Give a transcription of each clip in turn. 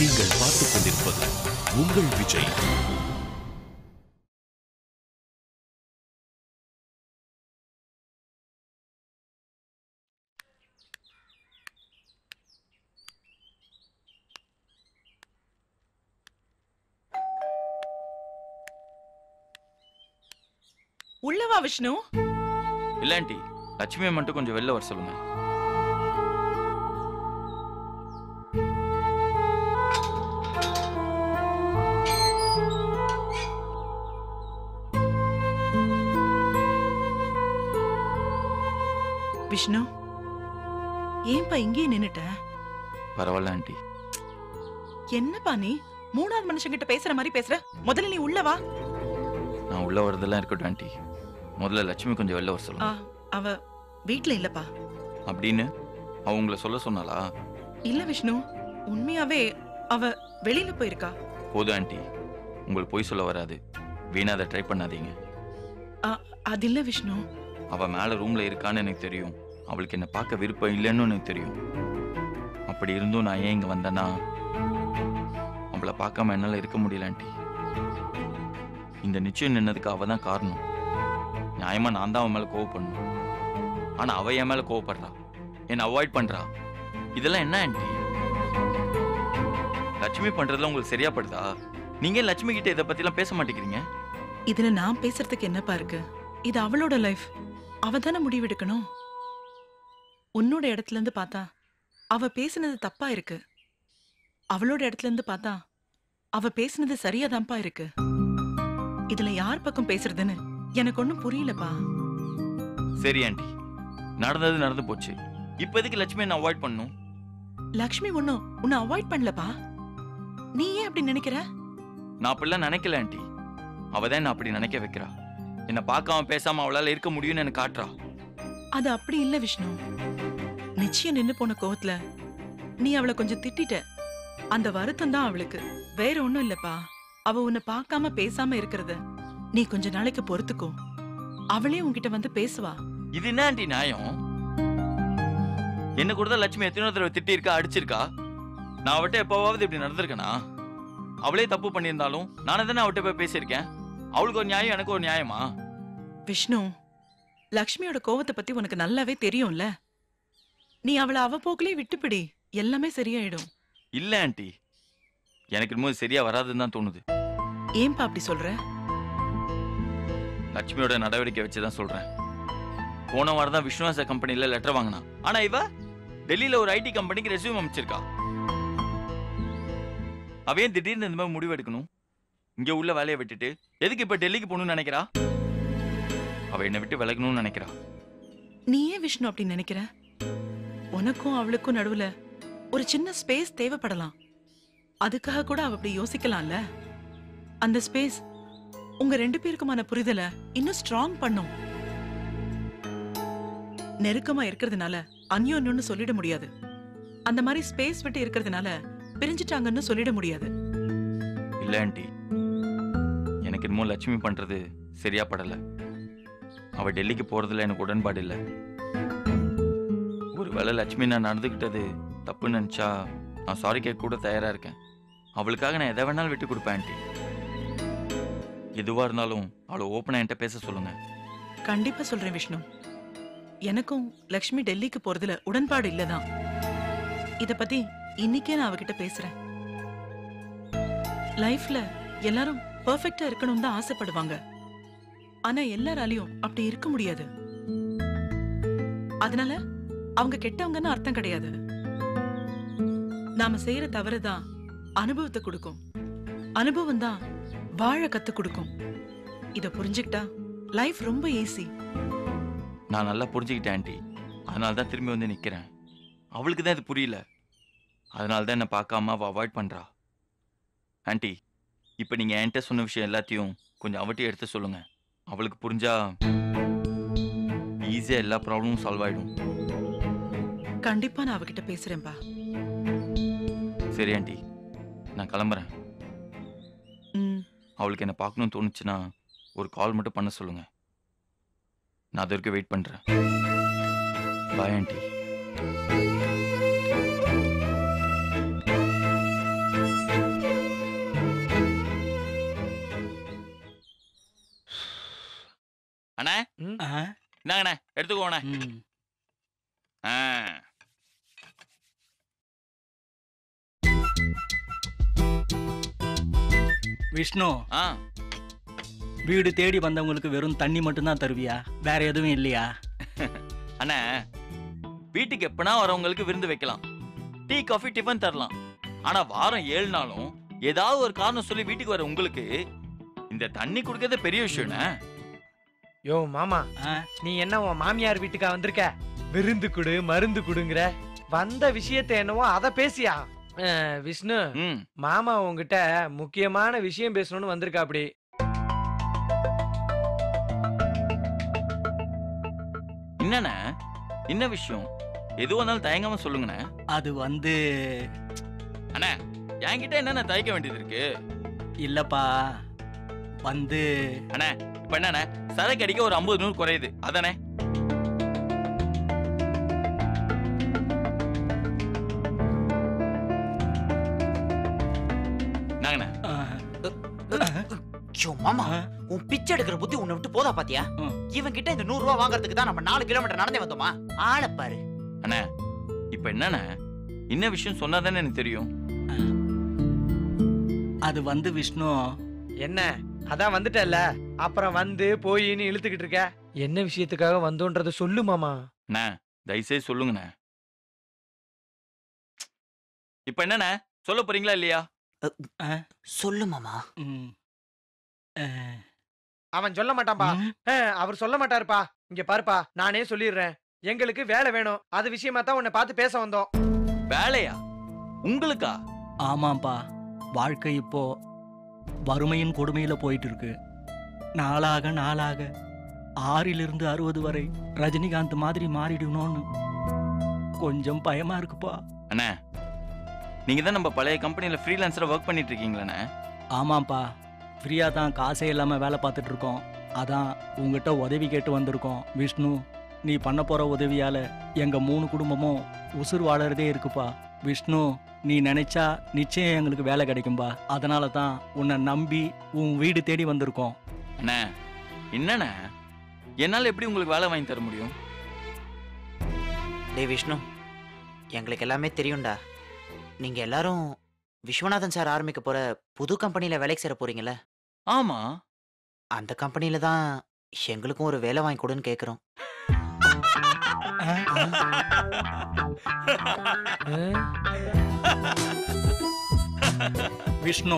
நீங்கள் பார்த்துக் கொண்டிருப்பது உங்கள் விஜய் உள்ளவா விஷ்ணு இல்ல ஆண்டி லட்சுமியை மட்டும் கொஞ்சம் வெளில வர சொல்லுங்க விஷ்ணு ஏன்பா இங்கேயே நின்னுட்ட பரவாயில்ல ஆண்டி என்னப்பா நீ மூணாவது மனுஷங்கிட்ட பேசுற மாதிரி பேசுற முதல்ல நீ உள்ள வா நான் உள்ள வரதெல்லாம் இருக்கட்டும் ஆண்டி முதல்ல லட்சுமி கொஞ்சம் வெளில வர ஆ, சொல்லுங்க அவ வீட்ல இல்லப்பா அப்படின்னு அவ உங்களை சொல்ல சொன்னாளா இல்ல விஷ்ணு உண்மையாவே அவ வெளியில போயிருக்கா போதும் ஆண்டி உங்களுக்கு பொய் சொல்ல வராது வீணா அதை ட்ரை பண்ணாதீங்க ஆ, அது இல்ல விஷ்ணு அவ மேல ரூம்ல இருக்கான்னு எனக்கு தெரியும் அவளுக்கு என்ன பார்க்க விருப்பம் இல்லைன்னு எனக்கு தெரியும் அப்படி இருந்தும் நான் ஏன் இங்க வந்தேன்னா அவளை பார்க்காம என்னால இருக்க முடியல ஆண்டி இந்த நிச்சயம் நின்னதுக்கு அவ தான் காரணம் நியாயமா நான் தான் அவன் மேல கோவப்படணும் ஆனா அவ என் மேல கோவப்படுறா என்னை அவாய்ட் பண்றா இதெல்லாம் என்ன ஆண்டி லட்சுமி பண்றதுல உங்களுக்கு சரியா படுதா நீங்க ஏன் லட்சுமி கிட்ட இதை பத்திலாம் பேச மாட்டேங்கிறீங்க இதுல நான் பேசுறதுக்கு என்னப்பா இருக்கு இது அவளோட லைஃப் அவ தானே முடிவெடுக்கணும் உன்னோட இடத்துல இருந்து பார்த்தா அவ பேசுனது தப்பா இருக்கு அவளோட இடத்துல இருந்து பார்த்தா அவ பேசுனது சரியாதான்ப்பா இருக்கு இதுல யார் பக்கம் பேசுறதுன்னு எனக்கு ஒண்ணும் புரியலப்பா சரி ஆண்டி நடந்தது நடந்து போச்சு இப்ப எதுக்கு லட்சுமி என்ன அவாய்ட் பண்ணும் லக்ஷ்மி ஒண்ணும் உன்னை அவாய்ட் பண்ணலப்பா நீ ஏன் அப்படி நினைக்கிற நான் அப்படிலாம் நினைக்கல ஆண்டி அவ தான் என்ன அப்படி நினைக்க வைக்கிறா என்ன பார்க்காம பேசாம அவளால இருக்க முடியும்னு எனக்கு காட்டுறா அது அப்படி இல்ல விஷ்ணு நிச்சயம் நின்னு போன கோவத்துல நீ அவளை கொஞ்சம் திட்டிட்ட அந்த வருத்தம் தான் அவளுக்கு வேற ஒண்ணும் இல்லப்பா அவ உன்னை பார்க்காம பேசாம இருக்கிறத நீ கொஞ்ச நாளைக்கு பொறுத்துக்கோ அவளே உன்கிட்ட வந்து பேசுவா இது என்ன ஆண்டி நியாயம் என்ன கூட தான் லட்சுமி எத்தனை தடவை திட்டி இருக்கா அடிச்சிருக்கா நான் அவட்ட எப்பவாவது இப்படி நடந்திருக்கேனா அவளே தப்பு பண்ணியிருந்தாலும் நானே தானே அவட்ட போய் பேசியிருக்கேன் அவளுக்கு ஒரு நியாயம் எனக்கு ஒரு நியாயமா விஷ்ணு லக்ஷ்மியோட கோவத்தை பத்தி உனக்கு நல்லாவே தெரியும்ல நீ அவளை அவ போக்கிலே விட்டுப்பிடி எல்லாமே சரியாயிடும் இல்ல ஆண்டி எனக்கு இன்னும் இது சரியா வராதுன்னு தான் தோணுது ஏன்பா அப்படி சொல்ற லட்சுமியோட நடவடிக்கை வச்சு தான் சொல்றேன் போன வாரம் தான் விஸ்வாச கம்பெனில லெட்டர் வாங்கினா ஆனா இவ டெல்லியில ஒரு ஐடி கம்பெனிக்கு ரெஸ்யூம் அமைச்சிருக்கா அவ ஏன் திடீர்னு இந்த மாதிரி முடிவு எடுக்கணும் இங்க உள்ள வேலையை விட்டுட்டு எதுக்கு இப்ப டெல்லிக்கு போகணும்னு நினைக்கிறா அவ என்னை விட்டு விலகணும்னு நினைக்கிறா நீ ஏன் விஷ்ணு அப்படி நினைக்கிற உனக்கும் அவளுக்கும் நடுவுல ஒரு சின்ன ஸ்பேஸ் தேவைப்படலாம் அதுக்காக கூட அவ அப்படி யோசிக்கலாம்ல அந்த ஸ்பேஸ் உங்க ரெண்டு பேருக்குமான புரிதலை இன்னும் ஸ்ட்ராங் பண்ணும் நெருக்கமா இருக்கிறதுனால அந்யோன்யம்னு சொல்லிட முடியாது அந்த மாதிரி ஸ்பேஸ் விட்டு இருக்கிறதுனால பிரிஞ்சிட்டாங்கன்னு சொல்லிட முடியாது இல்ல ஆண்டி எனக்கு என்னமோ லட்சுமி பண்றது சரியா படல அவ டெல்லிக்கு போறதுல எனக்கு உடன்பாடு இல்ல ஒருவேளை லட்சுமி நான் நடந்துக்கிட்டது தப்புன்னு நினைச்சா நான் சாரி கேட்க கூட தயாரா இருக்கேன் அவளுக்காக நான் எதை வேணாலும் விட்டு கொடுப்பேன் ஆண்டி எதுவா இருந்தாலும் அவளை ஓப்பனா என்கிட்ட பேச சொல்லுங்க கண்டிப்பா சொல்றேன் விஷ்ணு எனக்கும் லக்ஷ்மி டெல்லிக்கு போறதுல உடன்பாடு இல்லதான் இத பத்தி இன்னைக்கே நான் அவகிட்ட பேசுறேன் லைஃப்ல எல்லாரும் பெர்ஃபெக்ட்டா இருக்கணும் தான் ஆசைப்படுவாங்க ஆனா எல்லாராலையும் அப்படி இருக்க முடியாது அதனால அவங்க கெட்டவங்கன்னு அர்த்தம் கிடையாது நாம செய்யற தவறுதான் அனுபவத்தை கொடுக்கும் அனுபவம் தான் வாழ கத்து கொடுக்கும் இத புரிஞ்சுக்கிட்டா லைஃப் ரொம்ப ஈஸி நான் நல்லா புரிஞ்சுக்கிட்டேன் ஆண்டி அதனால தான் திரும்பி வந்து நிக்கிறேன் அவளுக்கு தான் இது புரியல அதனால தான் என்னை பார்க்காம அவள் அவாய்ட் பண்றா ஆண்டி இப்போ நீங்க என்கிட்ட சொன்ன விஷயம் எல்லாத்தையும் கொஞ்சம் அவட்டையும் எடுத்து சொல்லுங்க அவளுக்கு புரிஞ்சா ஈஸியா எல்லா ப்ராப்ளமும் சால்வ் ஆயிடும் கண்டிப்பா நான் அவகிட்ட பேசுறேன்பா சரி ஆண்டி நான் கிளம்புறேன் ம் அவளுக்கு என்னை பார்க்கணும்னு தோணுச்சுன்னா ஒரு கால் மட்டும் பண்ண சொல்லுங்க நான் அது வரைக்கும் வெயிட் பண்றேன் பாய் ஆண்டி அண்ணா ஆ, இந்தாங்கண்ணே எடுத்துக்கோண்ணே ம். ஆ விஷ்ணு ஆ வீடு தேடி வந்தவங்களுக்கு வெறும் தண்ணி மட்டும்தான் தருவியா வேற எதுவும் இல்லையா அண்ணா வீட்டுக்கு எப்பனா வரவங்களுக்கு விருந்து வைக்கலாம் டீ காஃபி டிஃபன் தரலாம் ஆனா வாரம் ஏழு நாளும் ஏதாவது ஒரு காரணம் சொல்லி வீட்டுக்கு வர உங்களுக்கு இந்த தண்ணி குடுக்கறதே பெரிய விஷயம்ண்ணே யோ மாமா ஆ, நீ என்ன உன் மாமியார் வீட்டுக்கா வந்திருக்க விருந்து குடு மருந்து குடுங்கிற வந்த விஷயத்த என்னவோ அத பேசியா அஹ், விஷ்ணு ம் மாமா உன்கிட்ட முக்கியமான விஷயம் பேசணும்னு வந்திருக்கா அப்படி என்னண்ணே என்ன விஷயம் எதுவாக இருந்தாலும் தயங்காம சொல்லுங்கண்ணே அது வந்து அண்ணா என்கிட்ட என்னென்ன தயக்க வேண்டியது இருக்கு இல்லப்பா வந்து அண்ணா இப்ப என்னண்ணே சரக்கு அடிக்க ஒரு ஐம்பது நூறு குறையுது அதானே நாங்கண்ணே ஆ, ஐயோ மாமா ஆ, உன் பிச்சை எடுக்கிற புத்தி உன்னை விட்டு போதா பாத்தியா ம். இவன் கிட்ட இந்த நூறு ரூபாய் வாங்குறதுக்கு தான் நம்ம நாலு கிலோமீட்டர் நடந்தே வந்தோமா ஆளை பாரு அண்ணா இப்ப என்னண்ணே என்ன விஷயம் சொன்னாதானே எனக்கு தெரியும் அது வந்து விஷ்ணு என்ன அதான் வந்துட்டல்ல அப்புறம் வந்து போயின்னு இழுத்துக்கிட்டு இருக்க என்ன விஷயத்துக்காக வந்தோன்றத சொல்லு மாமா அண்ணா தயவுசெய்து சொல்லுங்கண்ணே இப்ப என்னண்ணே சொல்ல போறீங்களா இல்லையா சொல்லு மாமா ம். ஆ, அவன் சொல்ல மாட்டான்பா ம், அஹ், அவர் சொல்ல மாட்டாருப்பா இங்க பாருப்பா நானே சொல்லிடுறேன் எங்களுக்கு வேலை வேணும் அது விஷயமா தான் உன்னை பார்த்து பேச வந்தோம் வேலையா உங்களுக்கா ஆமாப்பா வாழ்க்கை இப்போ வறுமையின் கொடுமையில போயிட்டு இருக்கு நாளாக நாளாக ஆறிலிருந்து அறுபது வரை ரஜினிகாந்த் மாதிரி மாறிடணும்னு கொஞ்சம் பயமா இருக்குப்பா அண்ணா நீங்க தான் நம்ம பழைய கம்பெனில ஃப்ரீலான்சரா ஒர்க் பண்ணிட்டு இருக்கீங்களாண்ணே ஆமாப்பா ஃப்ரீயா தான் காசே இல்லாம வேலை பார்த்துட்டு இருக்கோம் அதான் உங்ககிட்ட உதவி கேட்டு வந்திருக்கோம் விஷ்ணு நீ பண்ண போற உதவியால எங்க மூணு குடும்பமும் உசுர் வாழறதே இருக்குப்பா விஷ்ணு நீ நினைச்சா நிச்சயம் எங்களுக்கு வேலை கிடைக்கும்பா அதனால தான் உன்னை நம்பி உன் வீடு தேடி வந்திருக்கோம் அண்ணா என்னண்ணே என்னால எப்படி உங்களுக்கு வேலை வாங்கி தர முடியும் டேய் விஷ்ணு எங்களுக்கு எல்லாமே தெரியும்டா நீங்க எல்லாரும் விஸ்வநாதன் சார் ஆரம்பிக்க போற புது கம்பெனில வேலைக்கு சேர போறீங்கல்ல ஆமா அந்த கம்பெனில தான் எங்களுக்கும் ஒரு வேலை வாங்கி கொடுன்னு கேக்குறோம் அஹ், விஷ்ணு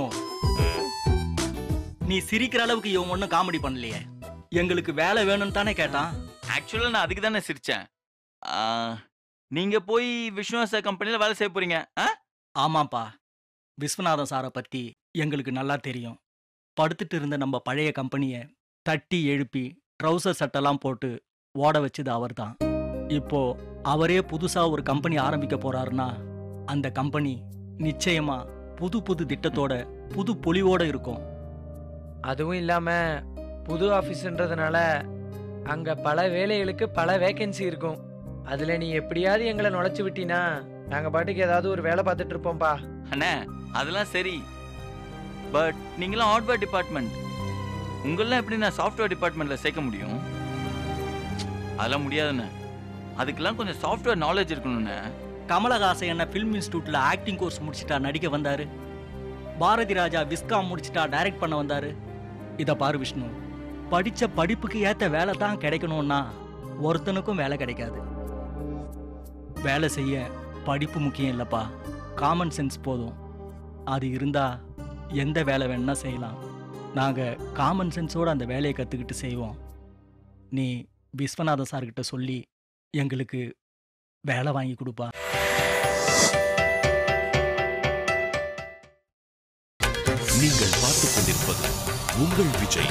நீ சிரிக்கிற அளவுக்கு இவன் ஒன்றும் காமெடி பண்ணலையே எங்களுக்கு வேலை வேணும்னு தானே கேட்டான் ஆக்சுவலா நான் அதுக்கு தானே சிரிச்சேன் ஆ, நீங்க போய் விஷ்ணு சார் கம்பெனில வேலை செய்ய போறீங்க ஆ? ஆமாப்பா விஸ்வநாதன் சாரை பத்தி எங்களுக்கு நல்லா தெரியும் படுத்துட்டு இருந்த நம்ம பழைய கம்பெனியை தட்டி எழுப்பி ட்ரௌசர் சட்டெல்லாம் போட்டு ஓட வச்சது அவர்தான் இப்போ அவரே புதுசா ஒரு கம்பெனி ஆரம்பிக்க போறாருன்னா அந்த கம்பெனி நிச்சயமா புது புது திட்டத்தோட புது பொலிவோட இருக்கும் அதுவும் இல்லாம புது ஆபீஸ்ன்றதுனால அங்க பல வேலைகளுக்கு பல வேகன்சி இருக்கும் அதுல நீ எப்படியாவது எங்களை நுழைச்சு விட்டினா நாங்க பாட்டுக்கு ஏதாவது ஒரு வேலை பார்த்துட்டு இருப்போம்ப்பா அண்ணே அதெல்லாம் சரி பட் நீங்களாம் ஹார்ட்வேர் டிபார்ட்மெண்ட் உங்களெல்லாம் எப்படி நான் சாஃப்ட்வேர் டிபார்ட்மெண்ட்ல சேர்க்க முடியும் அதெல்லாம் முடியாதுண்ணே அதுக்கெல்லாம் கொஞ்சம் சாஃப்ட்வேர் நாலேஜ் இருக்கணும்ண்ணே கமலஹாசன் என்ன ஃபிலிம் இன்ஸ்டியூட்ல ஆக்டிங் கோர்ஸ் முடிச்சிட்டா நடிக்க வந்தாரு பாரதி ராஜா விஸ்காம் முடிச்சிட்டா டைரக்ட் பண்ண வந்தாரு இத பாரு விஷ்ணு படிச்ச படிப்புக்கு ஏத்த வேலை தான் கிடைக்கணும்னா ஒருத்தனுக்கும் வேலை கிடைக்காது வேலை செய்ய படிப்பு முக்கியம் இல்லப்பா காமன் சென்ஸ் போதும் அது இருந்தா எந்த வேலை வேணா செய்யலாம் நாங்க காமன் சென்ஸோட அந்த வேலையை கத்துக்கிட்டு செய்வோம் நீ விஸ்வநாதன் சார்கிட்ட சொல்லி எங்களுக்கு வேலை வாங்கி கொடுப்பா நீங்கள் பார்த்துக் கொண்டிருப்பது உங்கள் விஜய்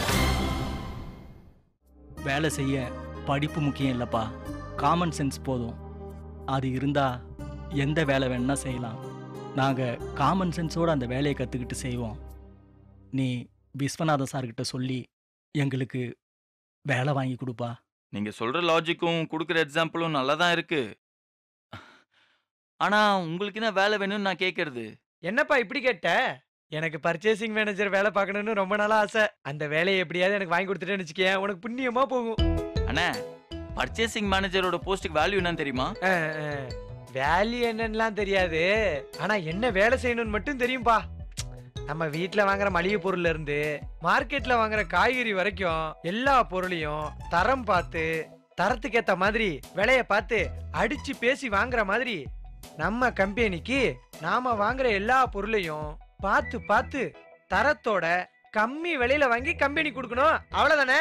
வேலை செய்ய படிப்பு முக்கியம் இல்லப்பா காமன் சென்ஸ் போதும் அது இருந்தா எந்த வேலை வேணா செய்யலாம் நாங்க காமன் சென்ஸோட அந்த வேலையை கத்துக்கிட்டு செய்வோம் நீ விஸ்வநாதன் சார்கிட்ட சொல்லி எங்களுக்கு வேலை வாங்கி கொடுப்பா நீங்க சொல்ற லாஜிக்கும் கொடுக்குற எக்ஸாம்பிளும் நல்லா தான் இருக்கு ஆனா உங்களுக்கு என்ன வேலை வேணும்னு நான் கேட்கறது என்னப்பா இப்படி கேட்ட எனக்கு பர்ச்சேசிங் மேனேஜர் வேலை பார்க்கணும்னு ரொம்ப நாளா ஆசை அந்த வேலையை எப்படியாவது எனக்கு வாங்கி கொடுத்துட்டேன்னு வச்சுக்கேன் உனக்கு புண்ணியமா போகும் அண்ணே பர்ச்சேசிங் மேனேஜரோட போஸ்ட்டுக்கு வேல்யூ என்னன்னு தெரியுமா வேல்யூ என்னன்னுலாம் தெரியாது ஆனா என்ன வேலை செய்யணும்னு மட்டும் தெரியும்பா நம்ம வீட்ல வாங்குற மளிகை பொருள்ல இருந்து மார்க்கெட்ல வாங்குற காய்கறி வரைக்கும் எல்லா பொருளையும் தரம் பார்த்து தரத்துக்கு ஏத்த மாதிரி விலைய பார்த்து அடிச்சு பேசி வாங்குற மாதிரி நம்ம கம்பெனிக்கு நாம வாங்குற எல்லா பொருளையும் பார்த்து பார்த்து தரத்தோட கம்மி விலையில வாங்கி கம்பெனி கொடுக்கணும் அவ்வளவுதானே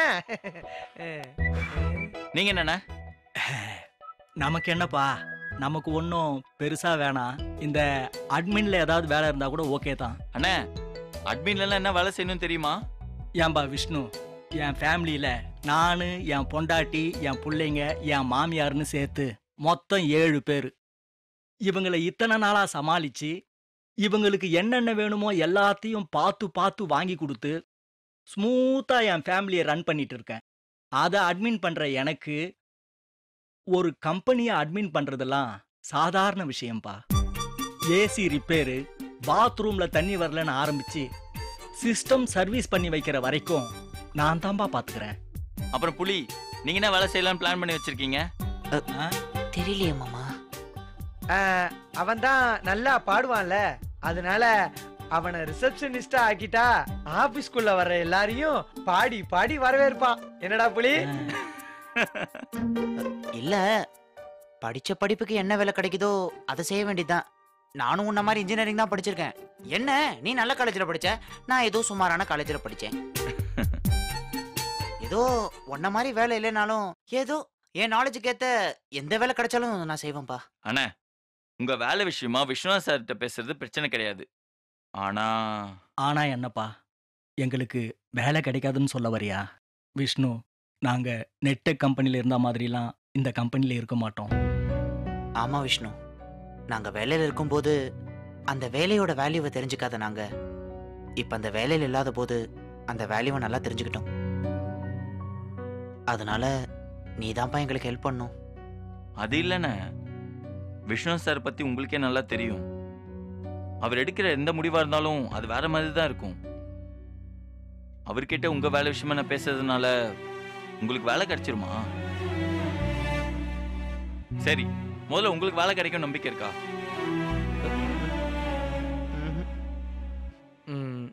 நீங்க என்னண்ணே நமக்கு என்னப்பா நமக்கு ஒன்றும் பெருசா வேணாம் இந்த அட்மின்ல ஏதாவது வேலை இருந்தா கூட ஓகே தான் அண்ணே அட்மின்ல என்ன வேலை செய்யணும்னு தெரியுமா ஏன்பா விஷ்ணு என் ஃபேமிலியில நான் என் பொண்டாட்டி என் பிள்ளைங்க என் மாமியார்னு சேர்த்து மொத்தம் ஏழு பேர் இவங்களை இத்தனை நாளா சமாளிச்சு இவங்களுக்கு என்னென்ன வேணுமோ எல்லாத்தையும் பார்த்து பார்த்து வாங்கி கொடுத்து ஸ்மூத்தா என் ஃபேமிலியை ரன் பண்ணிட்டு இருக்கேன் அதை அட்மின் பண்ற எனக்கு ஒரு கம்பெனியை அட்மின் பண்றதெல்லாம் சாதாரண விஷயம்பா ஏசி ரிப்பேரு பாத்ரூம்ல தண்ணி வரலன்னு ஆரம்பிச்சு சிஸ்டம் சர்வீஸ் பண்ணி வைக்கிற வரைக்கும் நான் தான்பா பாத்துக்கிறேன் அப்புறம் புலி நீங்க என்ன வேலை செய்யலாம்னு பிளான் பண்ணி வச்சிருக்கீங்க தெரியலையே மாமா அவன் தான் நல்லா பாடுவான்ல அதனால அவனை ரிசப்ஷனிஸ்டா ஆக்கிட்டா ஆபீஸ்க்குள்ள வர்ற எல்லாரையும் பாடி பாடி வரவேற்பான் என்னடா புலி இல்ல படிச்ச படிப்புக்கு என்ன வேலை கிடைக்குதோ அதை செய்ய வேண்டியதுதான் நானும் உன்ன மாதிரி இன்ஜினியரிங் தான் படிச்சிருக்கேன் என்ன நீ நல்ல காலேஜ்ல படிச்ச நான் ஏதோ சுமாரான காலேஜ்ல படிச்சேன் ஏதோ உன்ன மாதிரி வேலை இல்லைனாலும் ஏதோ என் நாலேஜுக்கு ஏத்த எந்த வேலை கிடைச்சாலும் நான் செய்வேன்ப்பா அண்ணே உங்க வேலை விஷயமா விஸ்வநாத் சார்கிட்ட பேசுறது பிரச்சனை கிடையாது ஆனா ஆனா என்னப்பா எங்களுக்கு வேலை கிடைக்காதுன்னு சொல்ல வரியா விஷ்ணு நாங்க நெட்டெக் கம்பெனில இருந்த மாதிரிலாம் இந்த கம்பெனில இருக்க மாட்டோம் ஆமா விஷ்ணு நாங்க வேலையில இருக்கும்போது அந்த வேலையோட வேல்யூவை தெரிஞ்சுக்காத நாங்க இப்ப அந்த வேலையில இல்லாத போது அந்த வேல்யூவை நல்லா தெரிஞ்சுக்கிட்டோம் அதனால நீ தான்ப்பா எங்களுக்கு ஹெல்ப் பண்ணும் அது இல்லைண்ணே விஸ்வநாத் சார் பத்தி உங்களுக்கே நல்லா தெரியும் அவர் எடுக்கிற எந்த முடிவா இருந்தாலும் அது வேற மாதிரி தான் இருக்கும் அவர்கிட்ட உங்க வேலை விஷயமா நான் பேசுறதுனால உங்களுக்கு வேலை கிடைச்சிருமா சரி முதல்ல உங்களுக்கு வேலை கிடைக்கும் நம்பிக்கை இருக்கா ம்ஹும். ம்,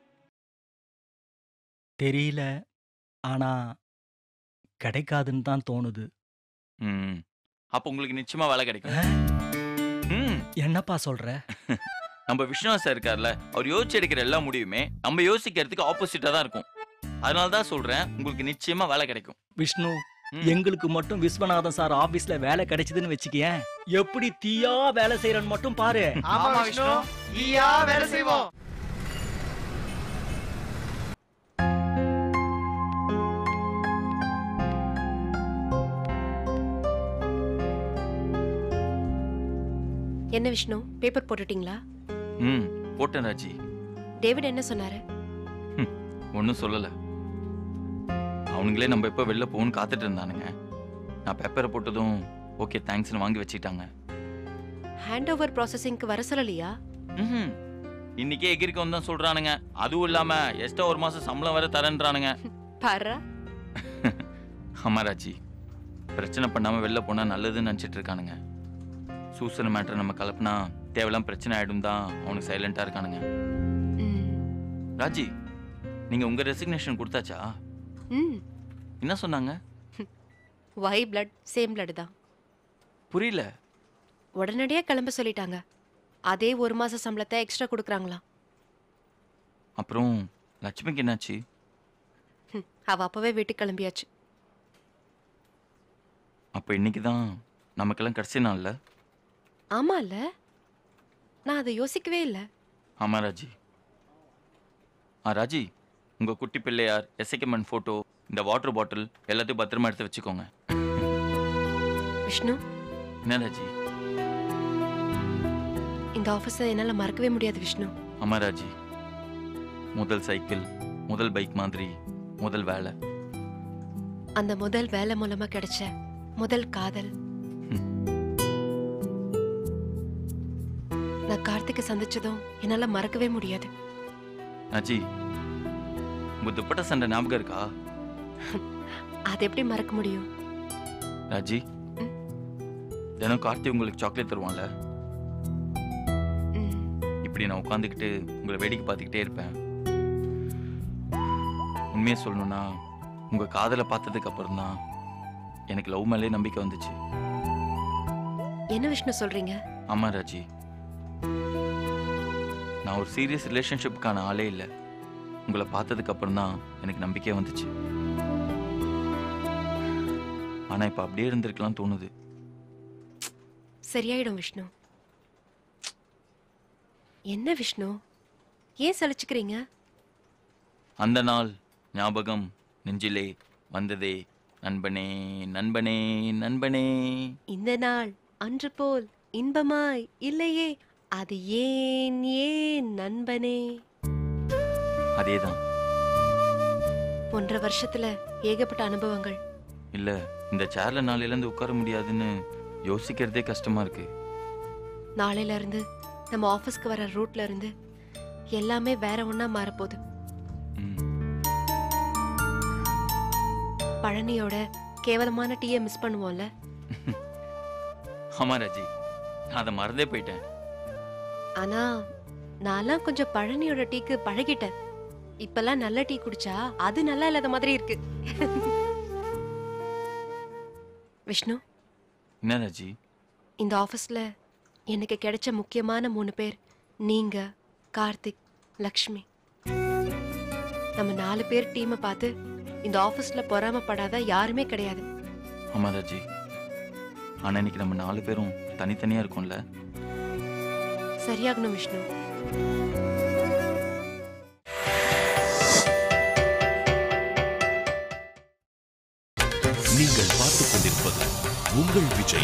தெரியல ஆனா கிடைக்காதுன்னு தான் தோணுது ம் அப்போ உங்களுக்கு நிச்சயமா வேலை கிடைக்கும் ம் என்னப்பா சொல்ற நம்ம விஸ்வநாத் சார் இருக்கார்ல அவர் யோசிச்சு எடுக்கிற எல்லா முடிவுமே நம்ம யோசிக்கிறதுக்கு ஆப்போசிட்டா தான் இருக்கும் அதனால தான் சொல்றேன் உங்களுக்கு நிச்சயமா வேலை கிடைக்கும் விஷ்ணு ம். எங்களுக்கு மட்டும் விஸ்வநாதன் சார் ஆபீஸ்ல வேலை கிடைச்சதுன்னு வச்சுக்கேன் எப்படி தீயா வேலை செய்யறன்னு மட்டும் பாரு ஆமா ஆமா, விஷ்ணு விஷ்ணு. ஈயா வேலை செய்வோம் என்ன விஷ்ணு பேப்பர் போட்டுட்டீங்களா ம் போட்டேன் ராஜி டேவிட் என்ன சொன்னாரு ஒன்றும் சொல்லல அவனுங்களே நம்ம எப்போ வெளில போகணும்னு காத்துட்டு இருந்தானுங்க நான் பேப்பரை போட்டதும் ஓகே தேங்க்ஸ்னு வாங்கி வச்சுக்கிட்டாங்க ஹேண்ட் ஓவர் ப்ராசஸிங்க்கு வர சொல்லலையா ம்ஹும். இன்னைக்கே எகிரிக்கவும் தான் சொல்றானுங்க அதுவும் இல்லாம எக்ஸ்ட்ரா ஒரு மாசம் சம்பளம் வேற தரேன்றானுங்க பாரா ஆமா ராஜி பிரச்சனை பண்ணாம வெளில போனா நல்லதுன்னு நினைச்சிட்டு இருக்கானுங்க சூசன மேட்டர் நம்ம கலப்புனா தேவையில்லாம் பிரச்சனை ஆயிடும் தான் அவனுக்கு சைலண்டா இருக்கானுங்க ம் ராஜி நீங்க உங்க ரெசிக்னேஷன் கொடுத்தாச்சா ம் என்ன சொன்னாங்க ஒய் பிளட் சேம் பிளட் தான் புரியல உடனடியாக கிளம்ப சொல்லிட்டாங்க அதே ஒரு மாச சம்பளத்தை எக்ஸ்ட்ரா கொடுக்குறாங்களாம் அப்புறம் லட்சுமிக்கு என்னாச்சு ம், அவ அப்பவே வீட்டுக்கு கிளம்பியாச்சு அப்போ இன்னைக்கு தான் நமக்கெல்லாம் கடைசி நாள்ல ஆமால நான் அதை யோசிக்கவே இல்லை ஆமா ராஜி ஆ ராஜி உங்க குட்டி பிள்ளையார் எஸ்ஐக்கம்மன் ஃபோட்டோ இந்த வாட்டர் பாட்டில் எல்லாத்தையும் பத்திரமா எடுத்து வச்சுக்கோங்க விஷ்ணு என்ன ராஜி இந்த ஆஃபீஸை என்னால் மறக்கவே முடியாது விஷ்ணு ஆமா ராஜி முதல் சைக்கிள் முதல் பைக் மாதிரி முதல் வேலை அந்த முதல் வேலை மூலமா கிடைச்ச முதல் காதல் ம். நான் கார்த்திகை சந்திச்சதும் என்னால மறக்கவே முடியாது ராஜி உங்க துப்பட்ட சண்டை ஞாபகம் இருக்கா அது எப்படி மறக்க முடியும் ராஜி தினம் கார்த்தி உங்களுக்கு சாக்லேட் தருவான்ல ம், இப்படி நான் உட்காந்துக்கிட்டு உங்களை வேடிக்கை பார்த்துக்கிட்டே இருப்பேன் உண்மையை சொல்லணும்னா உங்க காதலை பார்த்ததுக்கு அப்புறம் தான் எனக்கு லவ் மேலே நம்பிக்கை வந்துச்சு என்ன விஷ்ணு சொல்றீங்க ஆமா ராஜி நான் ஒரு சீரியஸ் ரிலேஷன்ஷிப்புக்கான ஆளே இல்லை உங்களை பார்த்ததுக்கு அப்புறம் தான் எனக்கு நம்பிக்கையே வந்துச்சு ஆனா இப்ப அப்படியே இருந்திருக்கலாம் தோணுது சரியாயிடும் விஷ்ணு என்ன விஷ்ணு ஏன் சலிச்சுக்கிறீங்க அந்த நாள் ஞாபகம் நெஞ்சிலே வந்ததே நண்பனே நண்பனே நண்பனே இந்த நாள் அன்று போல் இன்பமாய் இல்லையே அது ஏன் ஏன் நண்பனே அதேதான் ஒன்றரை வருஷத்துல ஏகப்பட்ட அனுபவங்கள் இல்ல இந்த சேர்ல நாளையில இருந்து உட்கார முடியாதுன்னு யோசிக்கிறதே கஷ்டமா இருக்கு நாளையில இருந்து நம்ம ஆபீஸ்க்கு வர ரூட்ல இருந்து எல்லாமே வேற ஒண்ணா மாறப்போகுது ம், பழனியோட கேவலமான டீயை மிஸ் பண்ணுவோம்ல ஆமா ராஜி நான் அதை மறந்தே போயிட்டேன் ஆனா நான்லாம் கொஞ்சம் பழனியோட டீக்கு பழகிட்டேன் இப்பெல்லாம் நல்ல டீ குடிச்சா அது நல்லா இல்லாத மாதிரி இருக்கு விஷ்ணு என்ன ராஜி இந்த ஆஃபீஸில் எனக்கு கிடைச்ச முக்கியமான மூணு பேர் நீங்க கார்த்திக் லக்ஷ்மி நம்ம நாலு பேர் டீமை பார்த்து இந்த ஆஃபீஸில் பொறாமப்படாத யாருமே கிடையாது ஆமா ராஜி ஆனா இன்னைக்கு நம்ம நாலு பேரும் தனித்தனியா இருக்கோம்ல சரியாகணும் விஷ்ணு நீங்கள் பார்த்துக் கொண்டிருப்பது உங்கள் விஜய்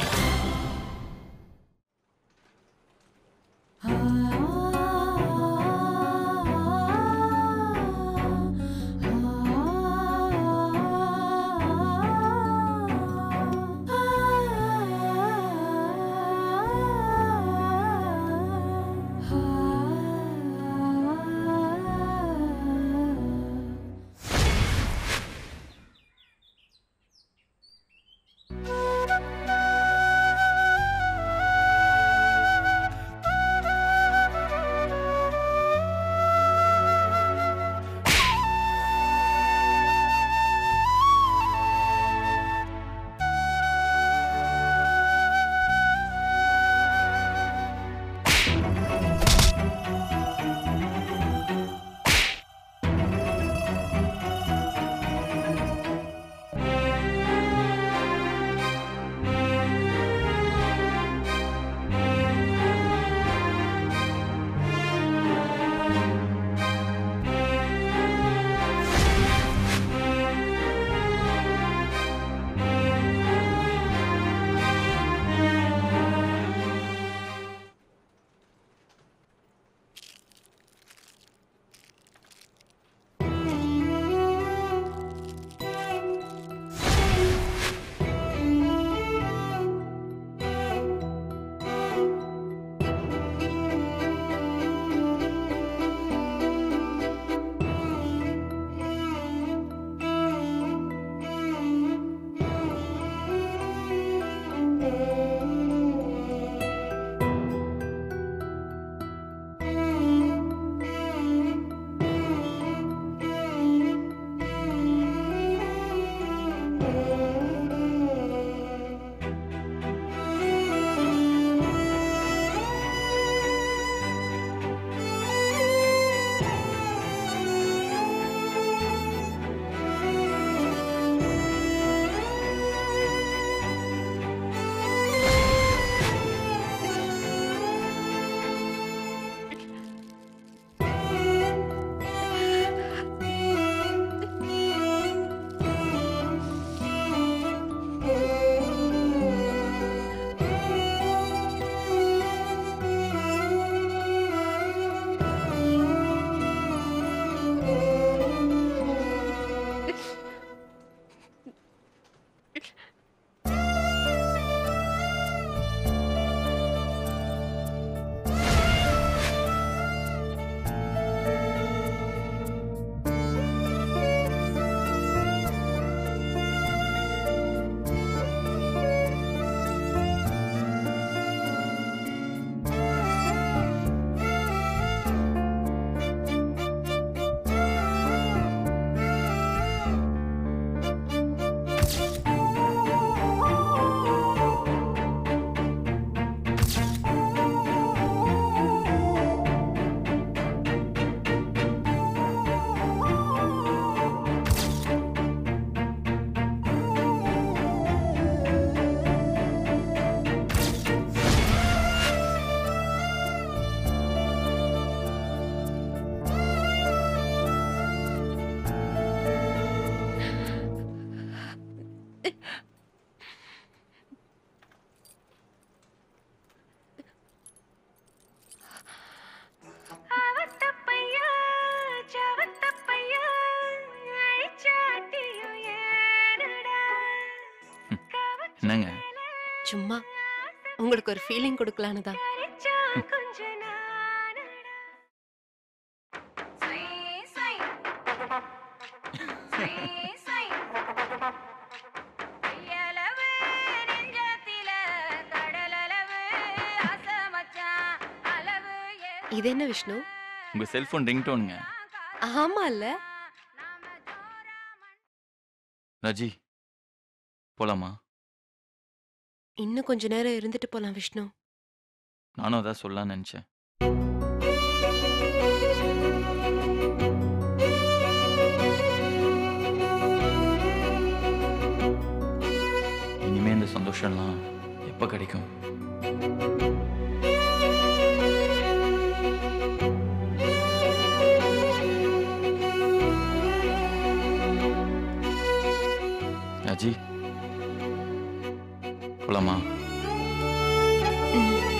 என்னங்க சும்மா உங்களுக்கு ஒரு ஃபீலிங் கொடுக்கலான்னு தான் இது என்ன விஷ்ணு உங்க செல்போன் ரிங்டோனுங்க ஆமா இல்ல ராஜி போலாமா இன்னும் கொஞ்ச நேரம் இருந்துட்டு போலாம் விஷ்ணு நானும் அதான் சொல்லலாம்னு நினைச்சேன் இனிமே இந்த சந்தோஷம்லாம் எப்போ கிடைக்கும் ராஜி போலாமா ம்.